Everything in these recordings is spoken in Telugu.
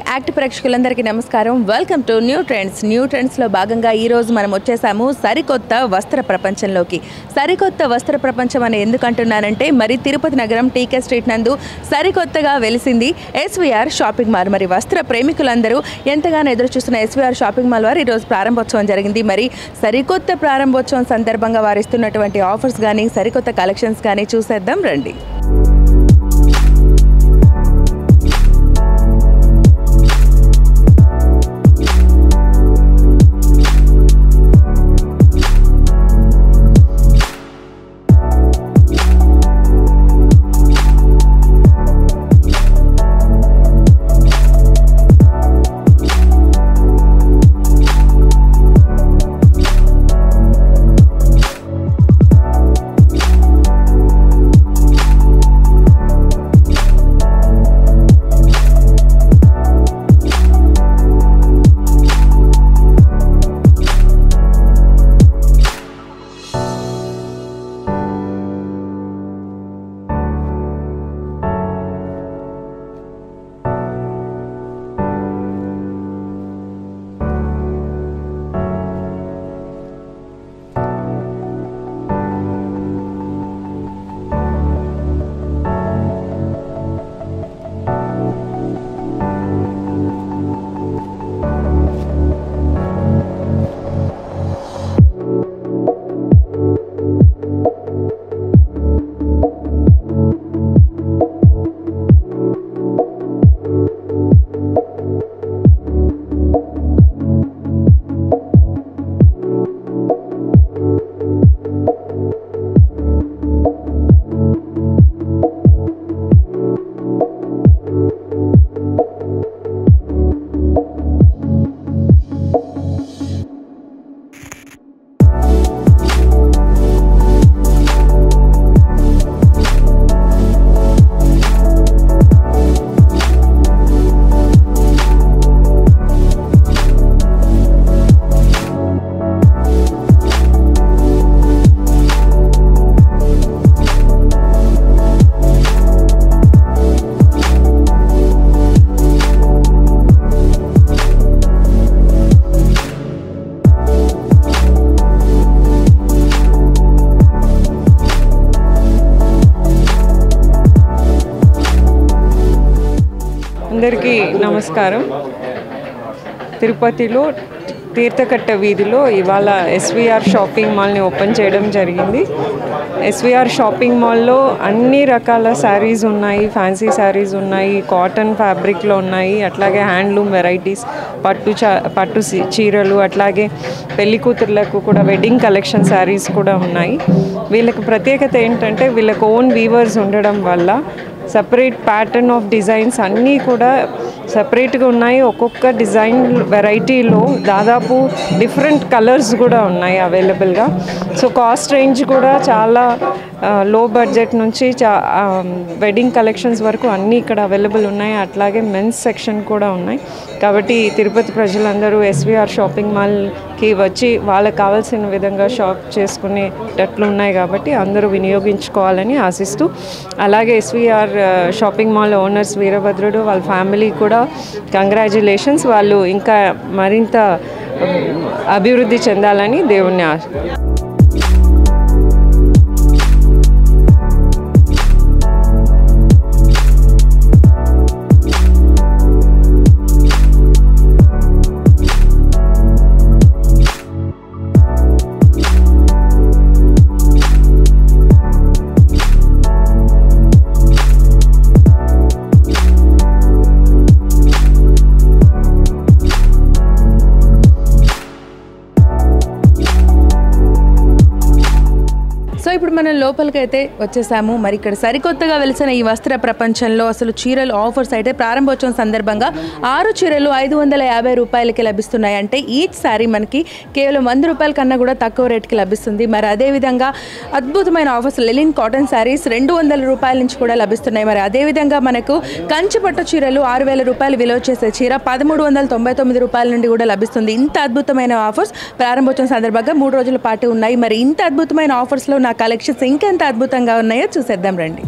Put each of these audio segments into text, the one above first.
యాక్ట్ ప్రేక్షకులందరికీ నమస్కారం welcome to new trends new ట్రెండ్స్లో భాగంగా ఈ రోజు మనం వచ్చేసాము సరికొత్త వస్త్ర ప్రపంచంలోకి సరికొత్త వస్త్ర ప్రపంచం అని ఎందుకు అంటున్నానంటే మరి తిరుపతి నగరం టీకే స్ట్రీట్ నందు సరికొత్తగా వెలిసింది ఎస్వీఆర్ షాపింగ్ మాల్ మరి వస్త్ర ప్రేమికులందరూ ఎంతగానో ఎదురు చూస్తున్న ఎస్వీఆర్ షాపింగ్ మాల్ వారు ఈరోజు ప్రారంభోత్సవం జరిగింది మరి సరికొత్త ప్రారంభోత్సవం సందర్భంగా వారు ఇస్తున్నటువంటి ఆఫర్స్ కానీ సరికొత్త కలెక్షన్స్ కానీ చూసేద్దాం రండి అందరికీ నమస్కారం తిరుపతిలో తీర్థకట్ట వీధిలో ఇవాళ ఎస్విఆర్ షాపింగ్ మాల్ని ఓపెన్ చేయడం జరిగింది ఎస్విఆర్ షాపింగ్ మాల్లో అన్ని రకాల శారీస్ ఉన్నాయి ఫ్యాన్సీ శారీస్ ఉన్నాయి కాటన్ ఫ్యాబ్రిక్లో ఉన్నాయి అట్లాగే హ్యాండ్లూమ్ వెరైటీస్ పట్టు చా పట్టు సి- చీరలు అట్లాగే పెళ్లి కూతుర్లకు కూడా వెడ్డింగ్ కలెక్షన్ శారీస్ కూడా ఉన్నాయి వీళ్ళకి ప్రత్యేకత ఏంటంటే వీళ్ళకి ఓన్ వీవర్స్ ఉండడం వల్ల సపరేట్ ప్యాటర్న్ ఆఫ్ డిజైన్స్ అన్నీ కూడా సపరేట్గా ఉన్నాయి ఒక్కొక్క డిజైన్ వెరైటీలో దాదాపు డిఫరెంట్ కలర్స్ కూడా ఉన్నాయి అవైలబుల్గా సో కాస్ట్ రేంజ్ కూడా చాలా లో బడ్జెట్ నుంచి చా వెడ్డింగ్ కలెక్షన్స్ వరకు అన్నీ ఇక్కడ అవైలబుల్ ఉన్నాయి అట్లాగే మెన్స్ సెక్షన్ కూడా ఉన్నాయి కాబట్టి తిరుపతి ప్రజలందరూ ఎస్విఆర్ షాపింగ్ మాల్కి వచ్చి వాళ్ళకి కావాల్సిన విధంగా షాప్ చేసుకునేటట్లు ఉన్నాయి కాబట్టి అందరూ వినియోగించుకోవాలని ఆశిస్తూ అలాగే SVR shopping mall owners Veerabhadrudu వాళ్ళ ఫ్యామిలీ కూడా కంగ్రాచులేషన్స్ వాళ్ళు ఇంకా మరింత ఉమ్, అభివృద్ధి చెందాలని దేవుణ్ణి ఆశ సో ఇప్పుడు మనం లోపలికైతే వచ్చేసాము మరి ఇక్కడ సరికొత్తగా వెలిసిన ఈ వస్త్ర ప్రపంచంలో అసలు చీరలు ఆఫర్స్ అయితే ప్రారంభోత్సవం సందర్భంగా ఆరు చీరలు ఐదు వందల యాభై రూపాయలకి లభిస్తున్నాయి అంటే ఈచ్ సారీ మనకి కేవలం వంద రూపాయల కన్నా కూడా తక్కువ రేట్కి లభిస్తుంది మరి అదేవిధంగా అద్భుతమైన ఆఫర్స్ లెలిన్ కాటన్ శారీస్ రెండు వందల రూపాయల నుంచి కూడా లభిస్తున్నాయి మరి అదేవిధంగా మనకు కంచి పట్టు చీరలు ఆరు వేల రూపాయలు విలువ చేసే చీర పదమూడు వందల తొంభై తొమ్మిది రూపాయల నుండి కూడా లభిస్తుంది ఇంత అద్భుతమైన ఆఫర్స్ ప్రారంభోత్సవం సందర్భంగా మూడు రోజుల పాటు ఉన్నాయి మరి ఇంత అద్భుతమైన ఆఫర్స్లో నా కలెక్షన్స్ ఇంకెంత అద్భుతంగా ఉన్నాయో చూసేద్దాం రండి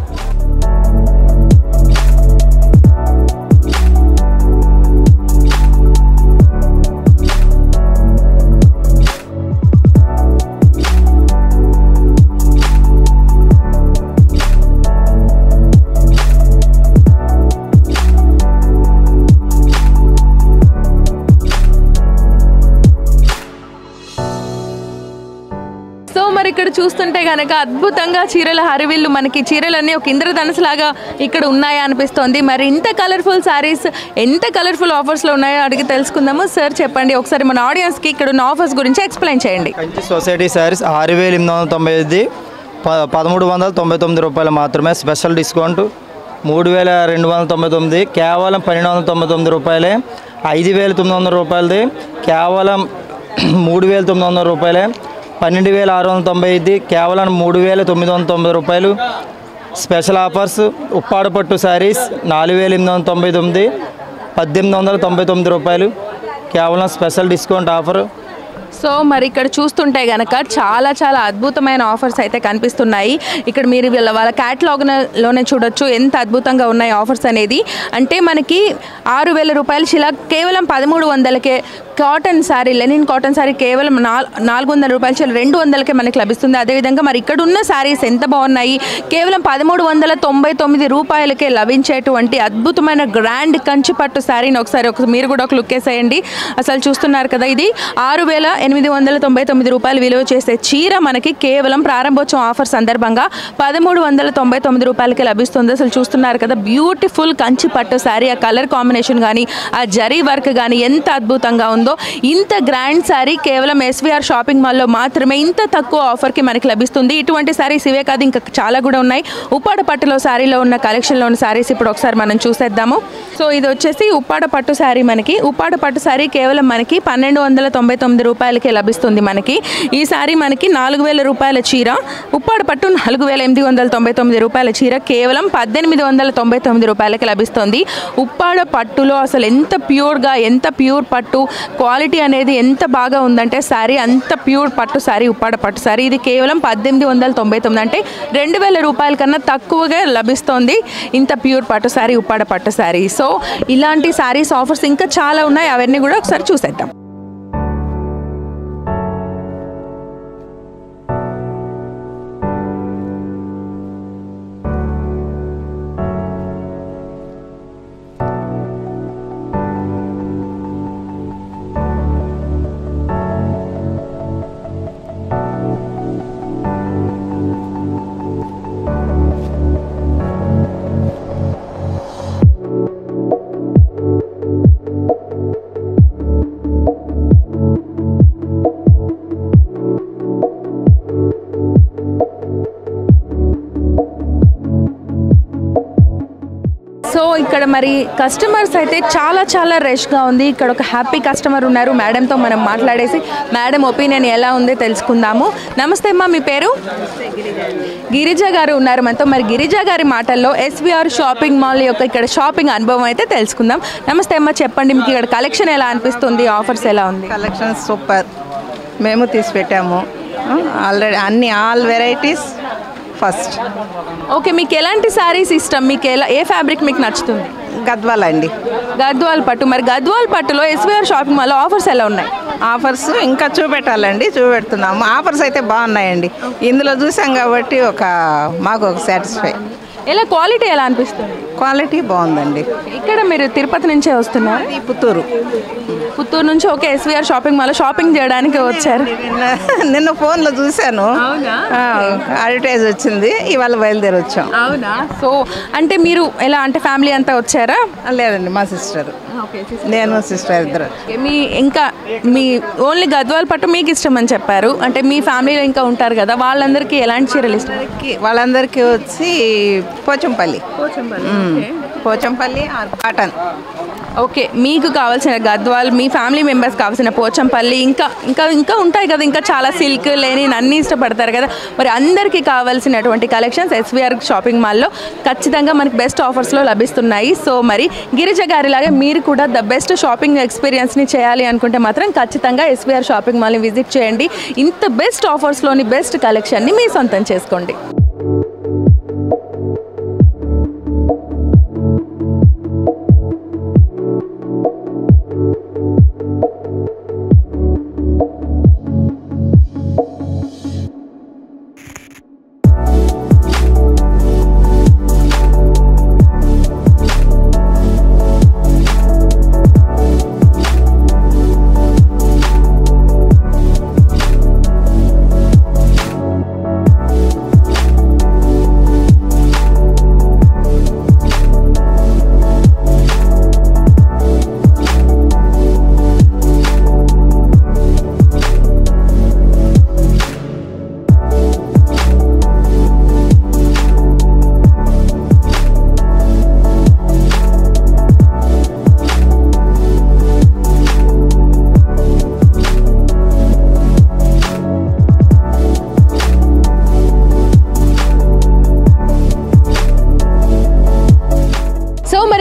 మరి ఇక్కడ చూస్తుంటే కనుక అద్భుతంగా చీరల హరివిల్లు మనకి చీరలన్నీ ఒక ఇంద్రధనుసు లాగా ఇక్కడ ఉన్నాయా అనిపిస్తోంది మరి ఇంత కలర్ఫుల్ శారీస్ ఎంత కలర్ఫుల్ ఆఫర్స్లో ఉన్నాయో అడిగి తెలుసుకుందాము సార్ చెప్పండి ఒకసారి మన ఆడియన్స్కి ఇక్కడ ఉన్న ఆఫర్స్ గురించి ఎక్స్ప్లెయిన్ చేయండి కంచి సొసైటీ శారీస్ ఆరు వేల ఎనిమిది వందల తొంభై ఐదు ప పదమూడు వందల తొంభై తొమ్మిది రూపాయలు మాత్రమే స్పెషల్ డిస్కౌంట్ మూడు వేల రెండు వందల తొంభై తొమ్మిది కేవలం పన్నెండు వందల తొంభై తొమ్మిది రూపాయలే ఐదు వేల తొమ్మిది వందల రూపాయలది కేవలం మూడు వేల తొమ్మిది వందల రూపాయలే పన్నెండు వేల ఆరు వందల తొంభై ఐదు కేవలం మూడు వేల తొమ్మిది వందల తొంభై రూపాయలు స్పెషల్ ఆఫర్స్ ఉప్పాడ పట్టు శారీస్ నాలుగు వేల ఎనిమిది వందల తొంభై తొమ్మిది పద్దెనిమిది వందల తొంభై తొమ్మిది రూపాయలు కేవలం స్పెషల్ డిస్కౌంట్ ఆఫర్ సో మరి ఇక్కడ చూస్తుంటే గనక చాలా చాలా అద్భుతమైన ఆఫర్స్ అయితే కనిపిస్తున్నాయి ఇక్కడ మీరు వీళ్ళ వాళ్ళ క్యాటలాగ్లోనే చూడొచ్చు ఎంత అద్భుతంగా ఉన్నాయి ఆఫర్స్ అనేది అంటే మనకి ఆరు వేల రూపాయల శిలా కేవలం పదమూడు వందలకే cotton sari linen cotton sari కేవలం నాల్ నాలుగు వందల రూపాయల చీల రెండు వందలకే మనకి లభిస్తుంది అదేవిధంగా మరి ఇక్కడ ఉన్న శారీస్ ఎంత బాగున్నాయి కేవలం పదమూడు వందల తొంభై తొమ్మిది రూపాయలకే లభించేటువంటి అద్భుతమైన గ్రాండ్ కంచి పట్టు శారీని ఒకసారి ఒక మీరు కూడా ఒక లుక్ వేసేయండి అసలు చూస్తున్నారు కదా ఇది ఆరు వేల ఎనిమిది వందల తొంభై తొమ్మిది రూపాయలు విలువ చేసే చీర మనకి కేవలం ప్రారంభోత్సవం ఆఫర్ సందర్భంగా పదమూడు వందల తొంభై తొమ్మిది రూపాయలకి లభిస్తుంది అసలు చూస్తున్నారు కదా బ్యూటిఫుల్ కంచి పట్టు శారీ ఆ కలర్ కాంబినేషన్ కానీ ఆ జరీ వర్క్ కానీ ఎంత అద్భుతంగా ఉందో ఇంత గ్రాండ్ శారీ కేవలం ఎస్వీఆర్ షాపింగ్ మాల్లో మాత్రమే ఇంత తక్కువ ఆఫర్కి మనకి లభిస్తుంది ఇటువంటి శారీస్ ఇవే కాదు ఇంకా చాలా కూడా ఉన్నాయి ఉప్పాడ పట్టులో శారీలో ఉన్న కలెక్షన్లో ఉన్న శారీస్ ఇప్పుడు ఒకసారి మనం చూసేద్దాము సో ఇది వచ్చేసి ఉప్పాడ పట్టు శారీ మనకి ఉప్పాడ పట్టు శారీ కేవలం మనకి పన్నెండు వందల తొంభై తొమ్మిది రూపాయలకే లభిస్తుంది మనకి ఈ శారీ మనకి నాలుగు వేల రూపాయల చీర ఉప్పాడ పట్టు నాలుగు వేల ఎనిమిది వందల తొంభై తొమ్మిది రూపాయల చీర కేవలం పద్దెనిమిది వందల తొంభై తొమ్మిది రూపాయలకి లభిస్తుంది ఉప్పాడ పట్టులో అసలు ఎంత ప్యూర్గా ఎంత ప్యూర్ పట్టు క్వాలిటీ అనేది ఎంత బాగా ఉందంటే శారీ అంత ప్యూర్ పట్టు శారీ ఉప్పాడ పట్టు శారీ ఇది కేవలం పద్దెనిమిది వందల తొంభై తొమ్మిది అంటే రెండు వేల రూపాయల కన్నా తక్కువగా లభిస్తోంది ఇంత ప్యూర్ పట్టు శారీ ఉప్పాడ పట్టు శారీ సో ఇలాంటి శారీస్ ఆఫర్స్ ఇంకా చాలా ఉన్నాయి అవన్నీ కూడా ఒకసారి చూసేద్దాం సో ఇక్కడ మరి కస్టమర్స్ అయితే చాలా చాలా రష్గా ఉంది ఇక్కడ ఒక హ్యాపీ కస్టమర్ ఉన్నారు మేడంతో మనం మాట్లాడేసి మేడం ఒపీనియన్ ఎలా ఉందో తెలుసుకుందాము నమస్తే అమ్మా మీ పేరు గిరిజ గారు ఉన్నారు మనతో మరి గిరిజ గారి మాటల్లో ఎస్విఆర్ షాపింగ్ మాల్ యొక్క ఇక్కడ షాపింగ్ అనుభవం అయితే తెలుసుకుందాం నమస్తే అమ్మా చెప్పండి మీకు ఇక్కడ కలెక్షన్ ఎలా అనిపిస్తుంది ఆఫర్స్ ఎలా ఉంది కలెక్షన్ సూపర్ మేము తీసి పెట్టాము ఆల్రెడీ అన్ని ఆల్ వెరైటీస్ ఫస్ట్ ఓకే మీకు ఎలాంటి శారీస్ ఇష్టం మీకు ఎలా ఏ ఫ్యాబ్రిక్ మీకు నచ్చుతుంది గద్వాల్ అండి గద్వాల్ పట్టు మరి గద్వాల్ పట్టులో ఎస్విఆర్ షాపింగ్ మాల్లో ఆఫర్స్ ఎలా ఉన్నాయి ఆఫర్స్ ఇంకా చూపెట్టాలండి చూపెడుతున్నాము ఆఫర్స్ అయితే బాగున్నాయండి ఇందులో చూసాం కాబట్టి ఒక మాకు ఒక సాటిస్ఫై ఎలా క్వాలిటీ ఎలా అనిపిస్తుంది క్వాలిటీ బాగుందండి ఇక్కడ మీరు తిరుపతి నుంచే వస్తున్నారు ఇది పుత్తూరు పుత్తూరు నుంచి okay SVR shopping mall shopping చేయడానికి వచ్చారు నిన్న నిన్న ఫోన్లో చూశాను అడ్వర్టైజ్ వచ్చింది ఇవాళ బయలుదేరి వచ్చాం అవునా సో అంటే మీరు ఎలా అంటే ఫ్యామిలీ అంతా వచ్చారా లేదండి మా సిస్టర్ నేను సిస్టర్ ఇద్దరు ఓకే, మీ ఇంకా మీ ఓన్లీ గద్వాల్ పట్టు మీకు ఇష్టం అని చెప్పారు అంటే మీ ఫ్యామిలీలో ఇంకా ఉంటారు కదా వాళ్ళందరికీ ఎలాంటి చీరలు ఇష్టం వాళ్ళకి- వాళ్ళందరికీ వచ్చి పోచంపల్లి మ్మ్. పోచంపల్లి ఆర్ కాటన్ ఓకే మీకు కావాల్సిన గద్వాల్ మీ ఫ్యామిలీ మెంబర్స్ కావాల్సిన పోచంపల్లి ఇంకా ఇంకా ఇంకా ఉంటాయి కదా ఇంకా చాలా సిల్క్ లేని అన్నీ ఇష్టపడతారు కదా మరి అందరికీ కావాల్సినటువంటి కలెక్షన్స్ ఎస్విఆర్ షాపింగ్ మాల్లో ఖచ్చితంగా మనకి బెస్ట్ ఆఫర్స్లో లభిస్తున్నాయి సో మరి గిరిజ గారిలాగా మీరు కూడా ద బెస్ట్ షాపింగ్ ఎక్స్పీరియన్స్ని చేయాలి అనుకుంటే మాత్రం ఖచ్చితంగా ఎస్విఆర్ షాపింగ్ మాల్ని విజిట్ చేయండి ఇంత బెస్ట్ ఆఫర్స్లోని బెస్ట్ కలెక్షన్ని మీ సొంతం చేసుకోండి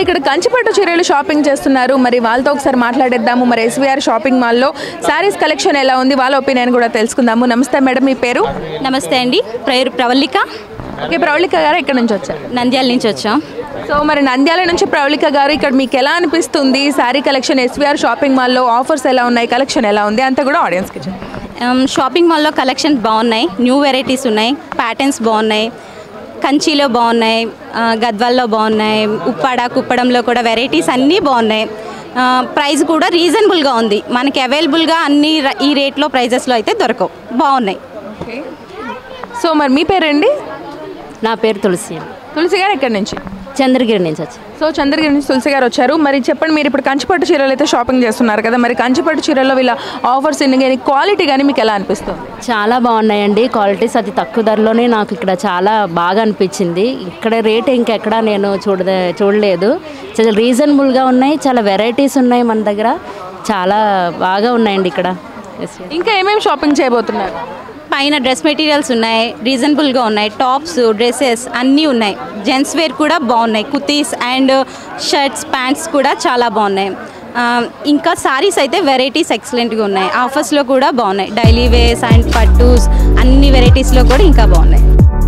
ఇక్కడ కంచిపట్టు చీరలు షాపింగ్ చేస్తున్నారు మరి వాళ్ళతో ఒకసారి మాట్లాడేద్దాము మరి ఎస్వీఆర్ షాపింగ్ మాల్లో శారీస్ కలెక్షన్ ఎలా ఉంది వాళ్ళ ఒపీనియన్ కూడా తెలుసుకుందాము నమస్తే మేడం మీ పేరు నమస్తే అండి పేరు ప్రవళిక ఓకే ప్రవళిక గారు ఇక్కడ నుంచి వచ్చారు నంద్యాల నుంచి వచ్చాం సో మరి నంద్యాల నుంచి ప్రవళిక గారు ఇక్కడ మీకు ఎలా అనిపిస్తుంది శారీ కలెక్షన్ ఎస్వీఆర్ షాపింగ్ మాల్లో ఆఫర్స్ ఎలా ఉన్నాయి కలెక్షన్ ఎలా ఉంది అంతా కూడా ఆడియన్స్కి చెప్పండి ఆమ్, షాపింగ్ మాల్లో కలెక్షన్స్ బాగున్నాయి న్యూ వెరైటీస్ ఉన్నాయి ప్యాటర్న్స్ బాగున్నాయి కంచిలో బాగున్నాయి ఆ, గద్వాల్లో బాగున్నాయి ఉప్పాడ కుప్పడంలో కూడా వెరైటీస్ అన్నీ బాగున్నాయి ఆ, ప్రైస్ కూడా రీజనబుల్గా ఉంది మనకి అవైలబుల్గా అన్ని ర- ఈ రేట్లో ప్రైజెస్లో అయితే దొరకవు బాగున్నాయి సో మరి మీ పేరండి నా పేరు తులసి తులసి గారు ఎక్కడి నుంచి చంద్రగిరి నుంచి వచ్చి సో చంద్రగిరి నుంచి తులసి గారు వచ్చారు మరి చెప్పండి మీరు ఇప్పుడు కంచిపట్టు చీరలు అయితే షాపింగ్ చేస్తున్నారు కదా మరి కంచిపట్టు చీరల్లో వీళ్ళ ఆఫర్స్ ఎన్ని కానీ క్వాలిటీ కానీ మీకు ఎలా అనిపిస్తుంది చాలా బాగున్నాయండి క్వాలిటీస్ అతి తక్కువ ధరలోనే నాకు ఇక్కడ చాలా బాగా అనిపించింది ఇక్కడ రేట్ ఇంకెక్కడ నేను చూడదే చూడలేదు చాలా రీజనబుల్గా ఉన్నాయి చాలా వెరైటీస్ ఉన్నాయి మన దగ్గర చాలా బాగా ఉన్నాయండి ఇక్కడ Yes, yes. ఇంకా ఏమేమి షాపింగ్ చేయబోతున్నారు పైన డ్రెస్ మెటీరియల్స్ ఉన్నాయి రీజనబుల్గా ఉన్నాయి టాప్స్ డ్రెస్సెస్ అన్నీ ఉన్నాయి జెంట్స్ వేర్ కూడా బాగున్నాయి కుర్తీస్ అండ్ షర్ట్స్ ప్యాంట్స్ కూడా చాలా బాగున్నాయి ఆ, ఇంకా సారీస్ అయితే వెరైటీస్ ఎక్సలెంట్గా ఉన్నాయి ఆఫర్స్లో కూడా బాగున్నాయి డైలీ వేర్స్ అండ్ పట్టూస్ అన్ని వెరైటీస్లో కూడా ఇంకా బాగున్నాయి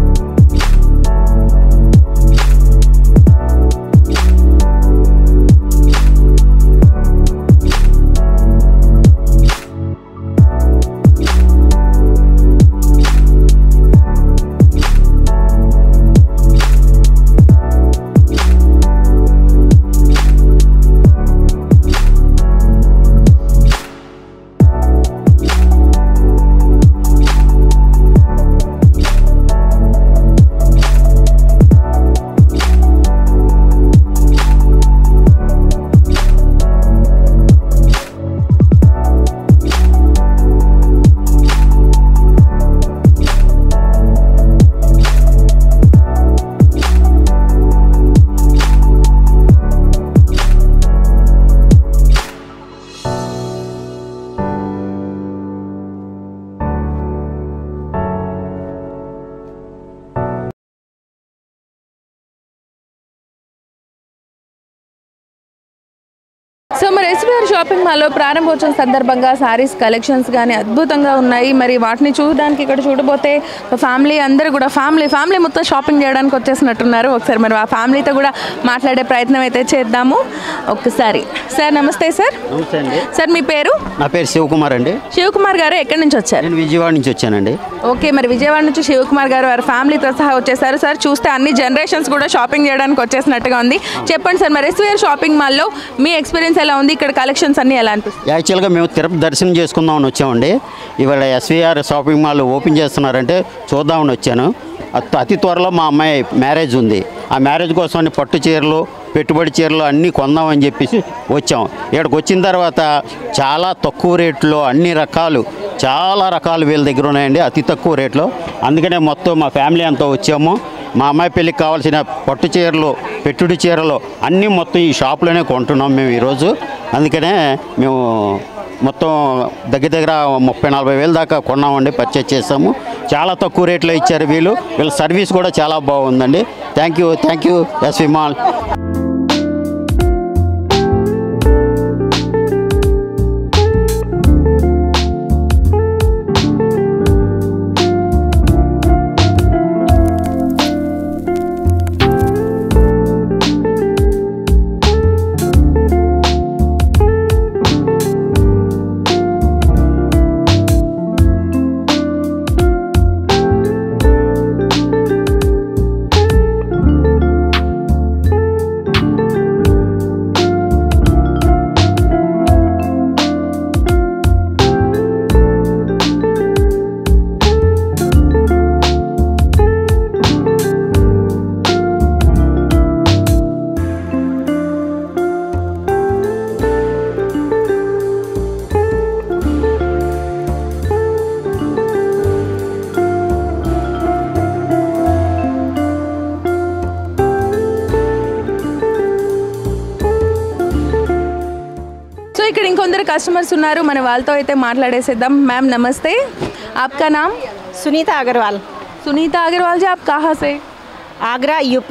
సో మరి ఎస్బీఆర్ షాపింగ్ మాల్లో ప్రారంభోత్సవం సందర్భంగా సారీస్ కలెక్షన్స్ కానీ అద్భుతంగా ఉన్నాయి మరి వాటిని చూడడానికి ఇక్కడ చూడబోతే ఫ్యామిలీ అందరూ కూడా ఫ్యామిలీ ఫ్యామిలీ మొత్తం షాపింగ్ చేయడానికి వచ్చేసినట్టున్నారు ఒకసారి మరి ఆ ఫ్యామిలీతో కూడా మాట్లాడే ప్రయత్నం అయితే చేద్దాము ఒక్కసారి సార్ నమస్తే సార్ నమస్తే అండి సార్ మీ పేరు నా పేరు శివకుమార్ అండి శివకుమార్ గారు ఎక్కడి నుంచి వచ్చారు నేను విజయవాడ నుంచి వచ్చానండి ఓకే మరి విజయవాడ నుంచి శివకుమార్ గారు వారి ఫ్యామిలీతో సహా వచ్చేసారు సార్ చూస్తే అన్ని జనరేషన్స్ కూడా షాపింగ్ చేయడానికి వచ్చేసినట్టుగా ఉంది చెప్పండి సార్ మరి ఎస్వీఆర్ షాపింగ్ మాల్లో మీ ఎక్స్పీరియన్స్ ఎలా ఉంది ఇక్కడ కలెక్షన్స్ అన్ని ఎలా అనిపిస్తుంది యాక్చువల్గా మేము తిరుపతి దర్శనం చేసుకుందామని వచ్చామండి ఇవాళ ఎస్వీఆర్ షాపింగ్ మాల్ ఓపెన్ చేస్తున్నారంటే చూద్దామని వచ్చాను అతి- అతి త్వరలో మా అమ్మాయి మ్యారేజ్ ఉంది ఆ మ్యారేజ్ కోసం పట్టు చీరలు పెట్టుబడి చీరలు అన్నీ కొందామని చెప్పేసి వచ్చాం ఇక్కడికి వచ్చిన తర్వాత చాలా తక్కువ రేట్లో అన్ని రకాలు చాలా రకాలు వీళ్ళ దగ్గర ఉన్నాయండి అతి తక్కువ రేట్లో అందుకనే మొత్తం మా ఫ్యామిలీ అంతా వచ్చాము మా అమ్మాయి పెళ్ళికి కావాల్సిన పట్టు చీరలు పెట్టుడి చీరలు అన్నీ మొత్తం ఈ షాప్లోనే కొంటున్నాం మేము ఈరోజు అందుకనే మేము మొత్తం దగ్గర దగ్గర ముప్పై నలభై వేలు దాకా కొన్నామండి పర్చేజ్ చేసాము చాలా తక్కువ రేట్లో ఇచ్చారు వీళ్ళు వీళ్ళ సర్వీస్ కూడా చాలా బాగుందండి thank you thank you SV mall so ఇక్కడ ఇంకొందరు కస్టమర్స్ ఉన్నారు మన వాళ్ళతో అయితే మాట్లాడేసేద్దాం మ్యామ్ నమస్తే आपका नाम सुनीता अग्रवाल सुनीता अग्रवाल जी आप कहाँ से आगरा यूपी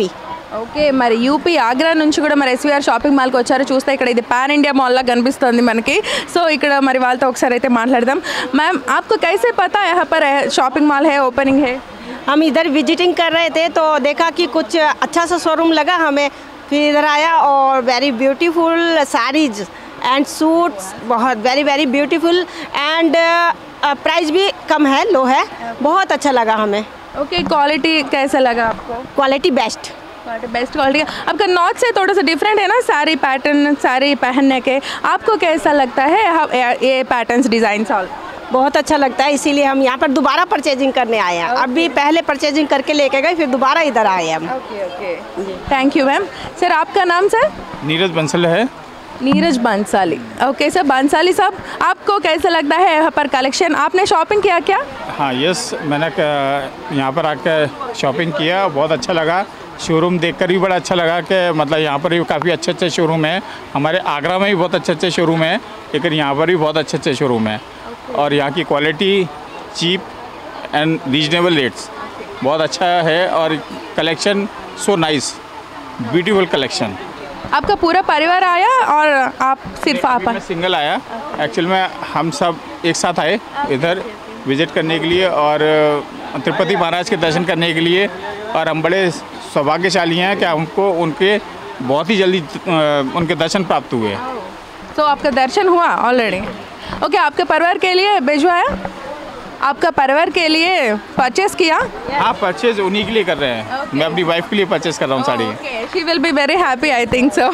ఓకే మరి యూపీ ఆగ్రా నుంచి కూడా మరి ఎస్వీఆర్ షాపింగ్ మాల్కి వచ్చారు చూస్తే ఇక్కడ ఇది పాన్ ఇండియా మాల్ లా కనిపిస్తుంది మనకి సో ఇక్కడ మరి వాళ్ళతో ఒకసారి అయితే మాట్లాడదాం మ్యామ్ आपको कैसे पता है यहाँ पर शॉपिंग मॉल है ओपनिंग है हम इधर विजिटिंग कर रहे थे तो देखा कि कुछ अच्छा सा शोरूम लगा हमें फिर इधर आया और very beautiful saris and suits बहुत very very beautiful and price भी कम है लो है बहुत अच्छा लगा हमें ओके क्वालिटी कैसा लगा आपको क्वालिटी बेस्ट बेस्ट क्वालिटी आपका नॉर्थ से थोड़ा सा डिफरेंट है ना सारी पैटर्न सारी पहनने के आपको कैसा लगता है यहाँ- ये पैटर्न्स डिजाइन ऑल बहुत अच्छा लगता है इसीलिए हम यहाँ पर दोबारा परचेजिंग करने आए हैं अभी पहले परचेजिंग करके लेके गए फिर दोबारा इधर आए हम okay okay thank you ma'am sir आपका नाम सर नीरज बंसल है नीरज बांसाली ओके सर बांसाली साहब आपको कैसा लगता है यहाँ पर कलेक्शन आपने शॉपिंग किया क्या हाँ यस मैंने क- यहाँ पर आकर शॉपिंग किया बहुत अच्छा लगा शोरूम देखकर भी बड़ा अच्छा लगा कि मतलब यहाँ पर भी काफ़ी अच्छे अच्छे शोरूम हैं हमारे आगरा में भी बहुत अच्छे अच्छे शोरूम हैं लेकिन यहाँ पर भी बहुत अच्छे अच्छे शोरूम हैं और यहाँ की quality cheap and reasonable rates बहुत अच्छा है और collection so nice beautiful collection आपका पूरा परिवार आया और आप सिर्फ आप मैं सिंगल आया एक्चुअल में हम सब एक साथ आए इधर विजिट करने के लिए और तिरुपति महाराज के दर्शन करने के लिए और हम बड़े सौभाग्यशाली हैं कि हमको उनके बहुत ही जल्दी अ, उनके दर्शन प्राप्त हुए तो आपका दर्शन हुआ ऑलरेडी ओके आपके परिवार के लिए भिजवाया आपका परिवार के लिए परचेस किया हाँ परचेज उन्हीं के लिए कर रहे हैं मैं अपनी वाइफ के लिए परचेज कर रहा हूँ sari she will be very happy I think so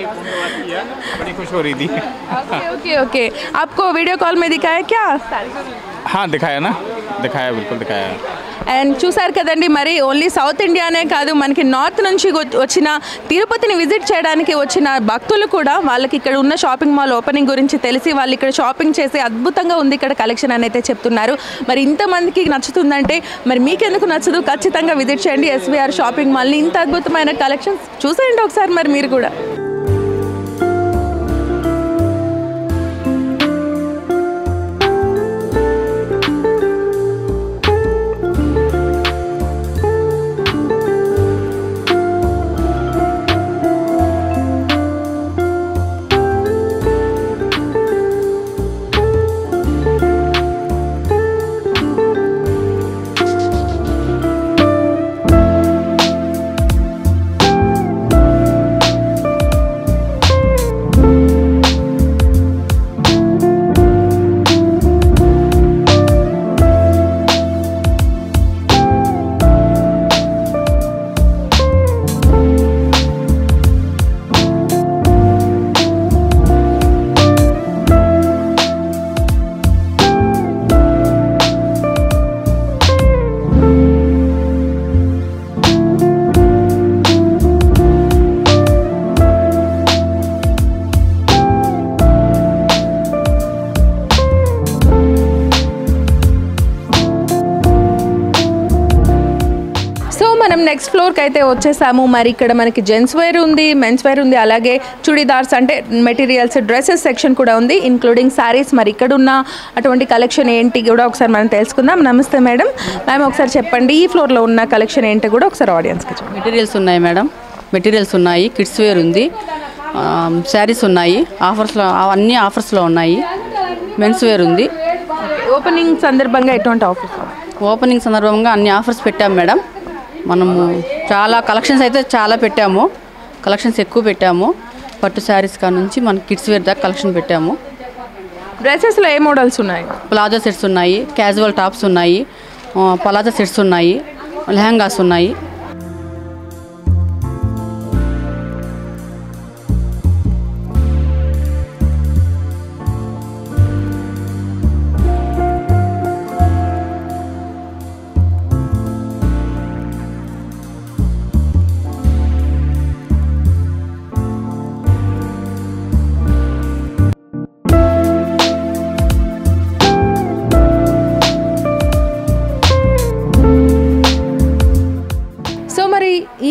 बड़ी खुश हो रही थी ओके ओके ओके आपको वीडियो कॉल में दिखाया क्या हाँ दिखाया ना दिखाया बिल्कुल दिखाया అండ్ చూసారు కదండి మరి ఓన్లీ సౌత్ ఇండియానే కాదు మనకి నార్త్ నుంచి వ- వచ్చిన తిరుపతిని విజిట్ చేయడానికి వచ్చిన భక్తులు కూడా వాళ్ళకి ఇక్కడ ఉన్న షాపింగ్ మాల్ ఓపెనింగ్ గురించి తెలిసి వాళ్ళు ఇక్కడ షాపింగ్ చేసి అద్భుతంగా ఉంది ఇక్కడ కలెక్షన్ అని అయితే చెప్తున్నారు మరి ఇంతమందికి నచ్చుతుందంటే మరి మీకెందుకు నచ్చదు ఖచ్చితంగా విజిట్ చేయండి ఎస్వీఆర్ షాపింగ్ మాల్ని ఇంత అద్భుతమైన కలెక్షన్స్ చూసేయండి ఒకసారి మరి మీరు కూడా సో మనం నెక్స్ట్ ఫ్లోర్కి అయితే వచ్చేసాము మరి ఇక్కడ మనకి జెంట్స్ వేర్ ఉంది మెన్స్ వేర్ ఉంది అలాగే చుడీదార్స్ అంటే మెటీరియల్స్ డ్రెస్సెస్ సెక్షన్ కూడా ఉంది ఇంక్లూడింగ్ శారీస్ మరి ఇక్కడ ఉన్న అటువంటి కలెక్షన్ ఏంటి కూడా ఒకసారి మనం తెలుసుకుందాం నమస్తే మేడం మ్యామ్ ఒకసారి చెప్పండి ఈ ఫ్లోర్లో ఉన్న కలెక్షన్ ఏంటి కూడా ఒకసారి ఆడియన్స్కి చెప్పండి మెటీరియల్స్ ఉన్నాయి మేడం మెటీరియల్స్ ఉన్నాయి కిడ్స్ వేర్ ఉంది శారీస్ ఉన్నాయి ఆఫర్స్లో అన్ని ఆఫర్స్లో ఉన్నాయి మెన్స్ వేర్ ఉంది ఓపెనింగ్ సందర్భంగా ఎటువంటి ఆఫర్స్ ఓపెనింగ్ సందర్భంగా అన్ని ఆఫర్స్ పెట్టాం మేడం మనము చాలా కలెక్షన్స్ అయితే చాలా పెట్టాము కలెక్షన్స్ ఎక్కువ పెట్టాము పట్టు శారీస్ కా నుంచి మన కిడ్స్ వేర్ దాకా కలెక్షన్ పెట్టాము డ్రెస్సెస్లో ఏ మోడల్స్ ఉన్నాయి ప్లాజో సెట్స్ ఉన్నాయి క్యాజువల్ టాప్స్ ఉన్నాయి ఆ, పలాజో సెట్స్ ఉన్నాయి లెహంగాస్ ఉన్నాయి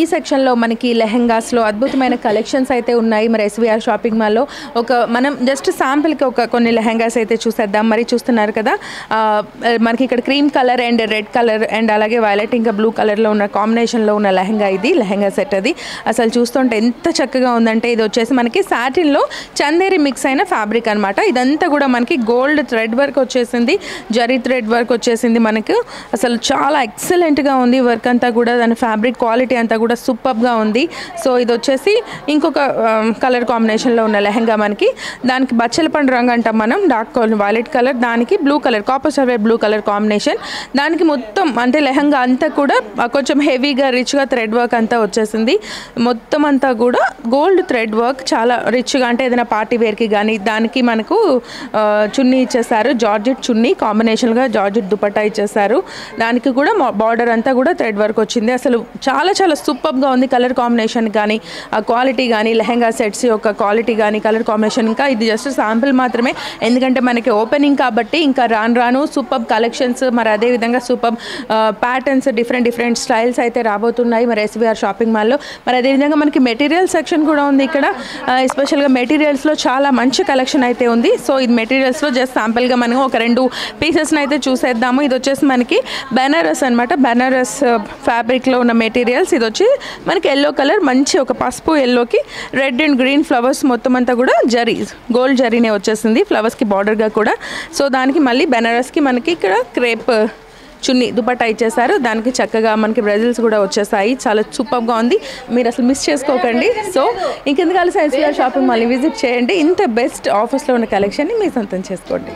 సెక్షన్లో మనకి లెహెంగాస్లో అద్భుతమైన కలెక్షన్స్ అయితే ఉన్నాయి మరి ఎస్విఆర్ షాపింగ్ మాల్లో ఒక మనం జస్ట్ శాంపిల్కి ఒక కొన్ని లెహెంగాస్ అయితే చూసేద్దాం మరి చూస్తున్నారు కదా ఆ, మనకి ఇక్కడ cream colour and red colour and అలాగే వైలెట్ ఇంకా బ్లూ కలర్లో ఉన్న కాంబినేషన్లో ఉన్న లెహెంగా ఇది లెహెంగా సెట్ అది అసలు చూస్తుంటే ఎంత చక్కగా ఉందంటే ఇది వచ్చేసి మనకి సాటిన్లో చందేరి మిక్స్ అయిన ఫ్యాబ్రిక్ అనమాట ఇదంతా కూడా మనకి గోల్డ్ థ్రెడ్ వర్క్ వచ్చేసింది జరీ థ్రెడ్ వర్క్ వచ్చేసింది మనకు అసలు చాలా ఎక్సలెంట్గా ఉంది వర్క్ అంతా కూడా దాని ఫ్యాబ్రిక్ క్వాలిటీ అంతా కూడా సూపర్గా ఉంది సో ఇది వచ్చేసి ఇంకొక కలర్ కాంబినేషన్లో ఉన్న లెహెంగా మనకి దానికి బచ్చల పండు రంగు అంటాం మనం డార్క్ కలర్ వైలెట్ కలర్ దానికి బ్లూ కలర్ కాపర్ సర్వే బ్లూ కలర్ కాంబినేషన్ దానికి మొత్తం అంటే లెహంగా అంతా కూడా ఆ, కొంచెం హెవీగా రిచ్గా థ్రెడ్ వర్క్ అంతా వచ్చేసింది మొత్తం అంతా కూడా గోల్డ్ థ్రెడ్ వర్క్ చాలా రిచ్గా అంటే ఏదైనా పార్టీ వేర్కి కానీ దానికి మనకు ఆ, చున్నీ ఇచ్చేసారు జార్జెట్ చున్నీ కాంబినేషన్గా జార్జెట్ దుపట్టా ఇచ్చేసారు దానికి కూడా బార్డర్ అంతా కూడా థ్రెడ్ వర్క్ వచ్చింది అసలు చాలా చాలా సూపర్గా ఉంది కలర్ కాంబినేషన్ కానీ ఆ క్వాలిటీ కానీ లెహంగా సెట్స్ యొక్క క్వాలిటీ కానీ కలర్ కాంబినేషన్ ఇంకా ఇది జస్ట్ శాంపిల్ మాత్రమే ఎందుకంటే మనకి ఓపెనింగ్ కాబట్టి ఇంకా రాను రాను సూపర్ కలెక్షన్స్ మరి అదే విధంగా super patterns different different styles అయితే రాబోతున్నాయి మరి ఎస్వీఆర్ షాపింగ్ మాల్లో మరి అదేవిధంగా మనకి మెటీరియల్ సెక్షన్ కూడా ఉంది ఇక్కడ ఎస్పెషల్గా మెటీరియల్స్లో చాలా మంచి కలెక్షన్ అయితే ఉంది సో ఇది మెటీరియల్స్లో జస్ట్ శాంపిల్గా మనం ఒక రెండు పీసెస్ని అయితే చూసేద్దాము ఇది వచ్చేసి మనకి బెనారస్ అనమాట బెనారస్ ఫ్యాబ్రిక్లో ఉన్న మెటీరియల్స్ ఇది వచ్చి మనకి ఎల్లో కలర్ మంచి ఒక పసుపు ఎల్లోకి రెడ్ అండ్ గ్రీన్ ఫ్లవర్స్ మొత్తం అంతా కూడా జరీ గోల్డ్ జరీనే వచ్చేసింది ఫ్లవర్స్కి బార్డర్గా కూడా సో దానికి మళ్ళీ బెనారస్కి మనకి ఇక్కడ క్రేప్ చున్నీ దుపట్టా ఇచ్చేసారు దానికి చక్కగా మనకి బ్రెజిల్స్ కూడా వచ్చేసాయి చాలా సూపర్గా ఉంది మీరు అసలు మిస్ చేసుకోకండి సో ఇంకెందుకు కలిసి ఎన్సీఆర్ షాపింగ్ మళ్ళీ విజిట్ చేయండి ఇంత బెస్ట్ ఆఫర్స్లో ఉన్న కలెక్షన్ని మీ సొంతం చేసుకోండి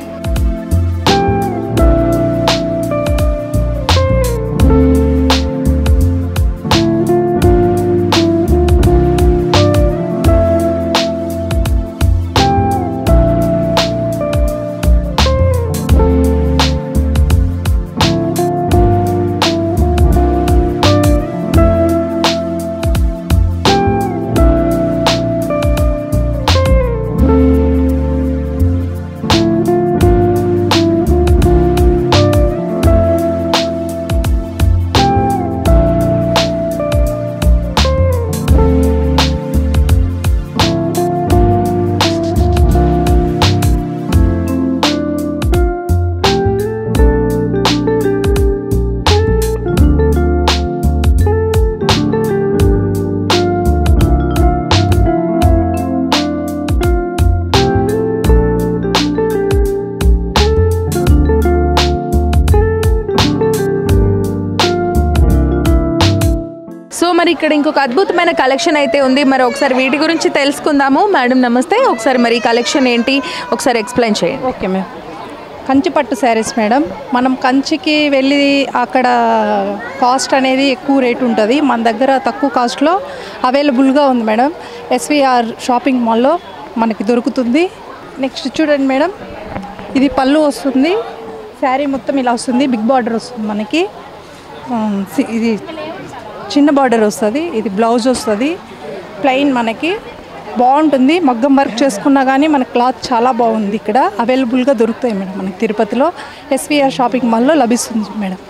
సో మరి ఇక్కడ ఇంకొక అద్భుతమైన కలెక్షన్ అయితే ఉంది మరి ఒకసారి వీటి గురించి తెలుసుకుందాము మేడం నమస్తే ఒకసారి మరి ఈ కలెక్షన్ ఏంటి ఒకసారి ఎక్స్ప్లెయిన్ చేయండి ఓకే మ్యామ్ కంచి పట్టు శారీస్ మేడం మనం కంచికి వెళ్ళి అక్కడ కాస్ట్ అనేది ఎక్కువ రేట్ ఉంటుంది మన దగ్గర తక్కువ కాస్ట్లో అవైలబుల్గా ఉంది మేడం ఎస్విఆర్ షాపింగ్ మాల్లో మనకి దొరుకుతుంది నెక్స్ట్ చూడండి మేడం ఇది పళ్ళు వస్తుంది శారీ మొత్తం ఇలా వస్తుంది బిగ్ బార్డర్ వస్తుంది మనకి ఉమ్, సి- ఇది చిన్న బార్డర్ వస్తుంది ఇది బ్లౌజ్ వస్తుంది ప్లెయిన్ మనకి బాగుంటుంది మగ్గం వర్క్ చేసుకున్నా కానీ మన క్లాత్ చాలా బాగుంది ఇక్కడ అవైలబుల్గా దొరుకుతాయి మేడం మనకి తిరుపతిలో ఎస్విఆర్ షాపింగ్ మాల్లో లభిస్తుంది మేడం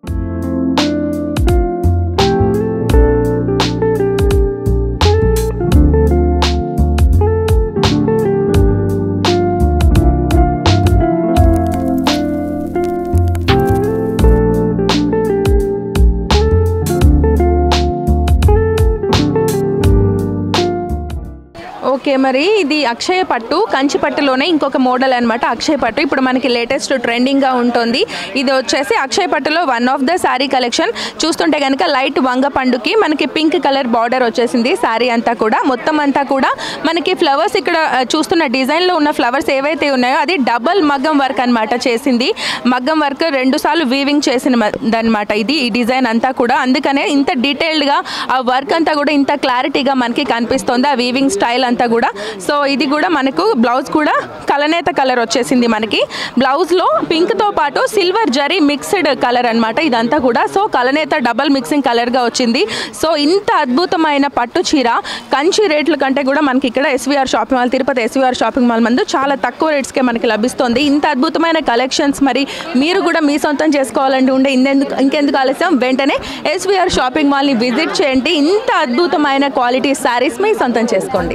ఓకే మరి ఇది అక్షయ పట్టు కంచి పట్టులోనే ఇంకొక మోడల్ అనమాట అక్షయ పట్టు ఇప్పుడు మనకి లేటెస్ట్ ట్రెండింగ్గా ఉంటుంది ఇది వచ్చేసి అక్షయ పట్టులో one of the sari collection చూస్తుంటే కనుక లైట్ వంగ పండుకి మనకి పింక్ కలర్ బార్డర్ వచ్చేసింది శారీ అంతా కూడా మొత్తం అంతా కూడా మనకి ఫ్లవర్స్ ఇక్కడ ఆ, చూస్తున్న డిజైన్లో ఉన్న ఫ్లవర్స్ ఏవైతే ఉన్నాయో అది డబల్ మగ్గం వర్క్ అనమాట చేసింది మగ్గం వర్క్ రెండు సార్లు వీవింగ్ చేసిన అనమాట ఇది ఈ డిజైన్ అంతా కూడా అందుకనే ఇంత డీటెయిల్డ్గా ఆ వర్క్ అంతా కూడా ఇంత క్లారిటీగా మనకి కనిపిస్తుంది ఆ వీవింగ్ స్టైల్ అంతా కూడా కూడా సో ఇది కూడా మనకు బ్లౌజ్ కూడా కలనేత కలర్ వచ్చేసింది మనకి బ్లౌజ్లో పింక్తో పాటు సిల్వర్ జరీ మిక్స్డ్ కలర్ అన్నమాట ఇదంతా కూడా సో కలనేత డబల్ మిక్సింగ్ కలర్గా వచ్చింది సో ఇంత అద్భుతమైన పట్టు చీర కంచి రేట్ల కంటే కూడా మనకి ఇక్కడ SVR shopping mall Tirupati SVR shopping mall మందు చాలా తక్కువ రేట్స్కే మనకి లభిస్తుంది ఇంత అద్భుతమైన కలెక్షన్స్ మరి మీరు కూడా మీ సొంతం చేసుకోవాలంటే ఉండే ఇంకెందుకు ఇంకెందుకు ఆలస్యం వెంటనే ఎస్వీఆర్ షాపింగ్ మాల్ని విజిట్ చేయండి ఇంత అద్భుతమైన క్వాలిటీ శారీస్ మీ సొంతం చేసుకోండి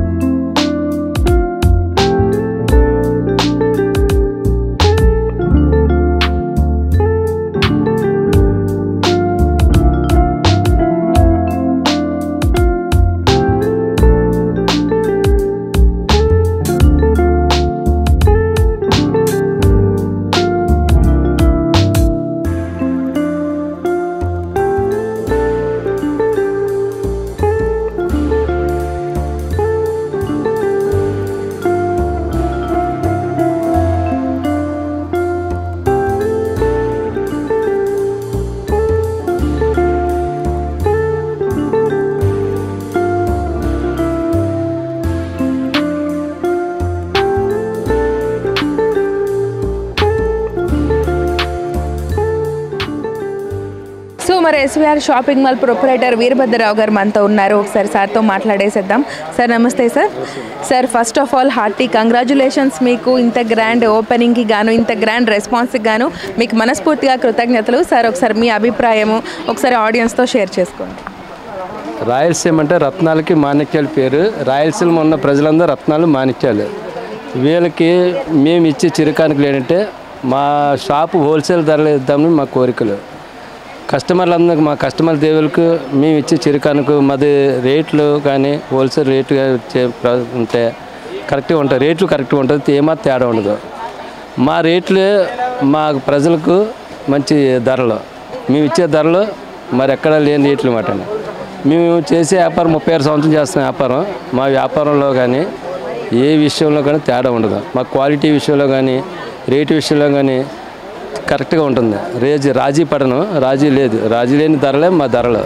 సో మరి SVR shopping mall proprietor Veerabhadrarao గారు మనతో ఉన్నారు ఒకసారి సార్తో మాట్లాడేసేద్దాం సార్ నమస్తే sir sir first of all hearty congratulations మీకు ఇంత గ్రాండ్ ఓపెనింగ్కి గాను ఇంత గ్రాండ్ రెస్పాన్స్కి గాను మీకు మనస్ఫూర్తిగా కృతజ్ఞతలు సార్ ఒకసారి మీ అభిప్రాయము ఒకసారి ఆడియన్స్తో షేర్ చేసుకోండి రాయలసీమ అంటే రత్నాలకి మాణిక్యాల పేరు రాయలసీమ ఉన్న ప్రజలందరూ రత్నాలు మాణిక్యాలు వీళ్ళకి మేము ఇచ్చే చిరుకానుకలు ఏంటంటే మా షాపు హోల్సేల్ ధరలు ఇద్దామని మా కోరికలు కస్టమర్లందరికీ మా కస్టమర్ దేవులకు మేము ఇచ్చే చిరుకానుక మాది రేట్లు కానీ హోల్సేల్ రేటుగా ఇచ్చే ప్ర- ఉంటే కరెక్ట్గా ఉంటాయి రేట్లు కరెక్ట్గా ఉంటుంది ఏమాత్రం తేడా ఉండదు మా రేట్లు మా ప్రజలకు మంచి ధరలు మేము ఇచ్చే ధరలు మరి ఎక్కడ లేని రేట్లు అన్నమాట అండి మేము చేసే వ్యాపారం ముప్పై ఆరు సంవత్సరం చేస్తున్న వ్యాపారం మా వ్యాపారంలో కానీ ఏ విషయంలో కానీ తేడా ఉండదు మా క్వాలిటీ విషయంలో కానీ రేటు విషయంలో కానీ కరెక్ట్గా ఉంటుంది రేజీ రాజీ పడను రాజీ లేదు రాజీ లేని ధరలే మా ధరలు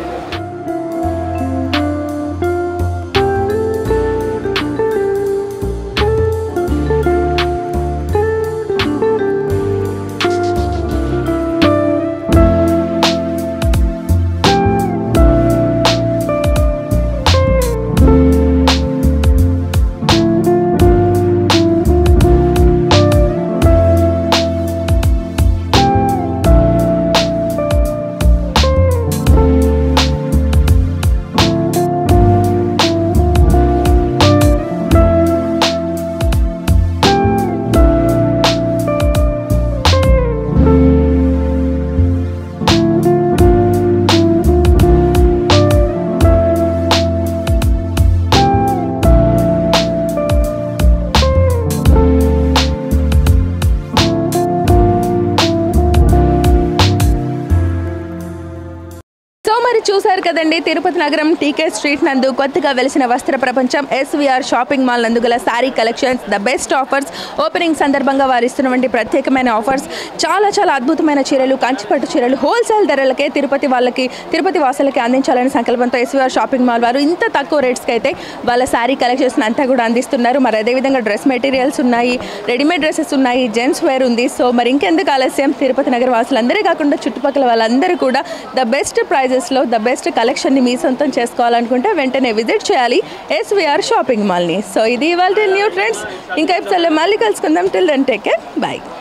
సో మరి చూశారు కదండి తిరుపతి నగరం టీకే స్ట్రీట్ నందు కొత్తగా వెలిసిన వస్త్ర ప్రపంచం ఎస్వీఆర్ షాపింగ్ మాల్ నందు గల sari collections the best offers opening సందర్భంగా వారు ఇస్తున్నటువంటి ప్రత్యేకమైన ఆఫర్స్ చాలా చాలా అద్భుతమైన చీరలు కంచిపట్టు చీరలు హోల్సేల్ ధరలకే తిరుపతి వాళ్ళకి తిరుపతి వాసులకి అందించాలనే సంకల్పంతో ఎస్వీఆర్ షాపింగ్ మాల్ వారు ఇంత తక్కువ రేట్స్కి అయితే వాళ్ళ శారీ కలెక్షన్స్ అంతా కూడా అందిస్తున్నారు మరి అదేవిధంగా డ్రెస్ మెటీరియల్స్ ఉన్నాయి రెడీమేడ్ డ్రెస్సెస్ ఉన్నాయి జెంట్స్ వేర్ ఉంది సో మరి ఇంకెందుకు ఆలస్యం తిరుపతి నగర వాసులందరే కాకుండా చుట్టుపక్కల వాళ్ళందరూ కూడా ద బెస్ట్ ప్రైజెస్లో ద బెస్ట్ కలెక్షన్ని మీ సొంతం చేసుకోవాలనుకుంటే వెంటనే విజిట్ చేయాలి ఎస్వీఆర్ షాపింగ్ మాల్ని సో ఇది ఇవాళ న్యూ ట్రెండ్స్ ఇంకా ఎపిసోడ్లో మళ్ళీ కలుసుకుందాం till then take care bye